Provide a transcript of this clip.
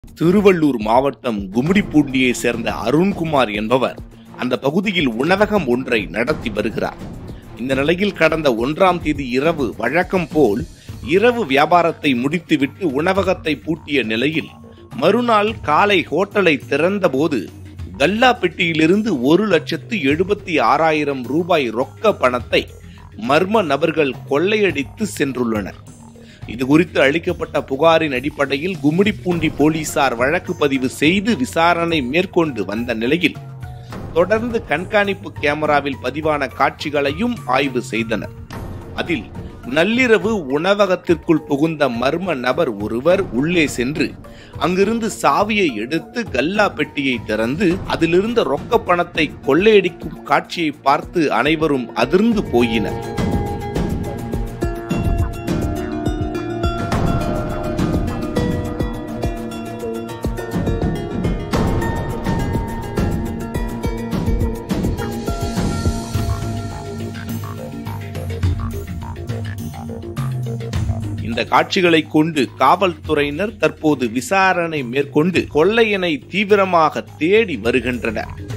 திருவள்ளூர் மாவட்டம் கும்மிடிப்பூண்டியை சேர்ந்த அருண்குமார் என்பவர் அந்த பகுதியில் உணவகம் ஒன்றை நடத்தி வருகிறார் இந்த நிலையில் கடந்த ஒன்றாம் தேதி இரவு வழக்கம் போல் இரவு வியாபாரத்தை முடித்துவிட்டு உணவகத்தை பூட்டிய நிலையில் மறுநாள் காலை ஹோட்டலை திறந்தபோது கல்லா பெட்டியிலிருந்து ஒரு லட்சத்து எழுபத்தி ஆறாயிரம் ரூபாய் ரொக்க பணத்தை மர்ம நபர்கள் கொள்ளையடித்து சென்றுள்ளனர் இது குறித்து அளிக்கப்பட்ட புகாரின் அடிப்படையில் கும்மிடிப்பூண்டி போலீசார் வழக்கு பதிவு செய்து விசாரணை மேற்கொண்டு வந்த நிலையில் தொடர்ந்து கண்காணிப்பு கேமராவில் பதிவான காட்சிகளையும் ஆய்வு செய்தனர் அதில் நள்ளிரவு உணவகத்திற்குள் புகுந்த மர்ம நபர் ஒருவர் உள்ளே சென்று அங்கிருந்து சாவியை எடுத்து கல்லா பெட்டியை திறந்து அதிலிருந்த ரொக்க பணத்தை கொள்ளையடிக்கும் காட்சியை பார்த்து அனைவரும் அதிர்ந்து போயினர் இந்த காட்சிகளை கொண்டு காவல்துறையினர் தற்போது விசாரணை மேற்கொண்டு கொள்ளையனை தீவிரமாக தேடி வருகின்றனர்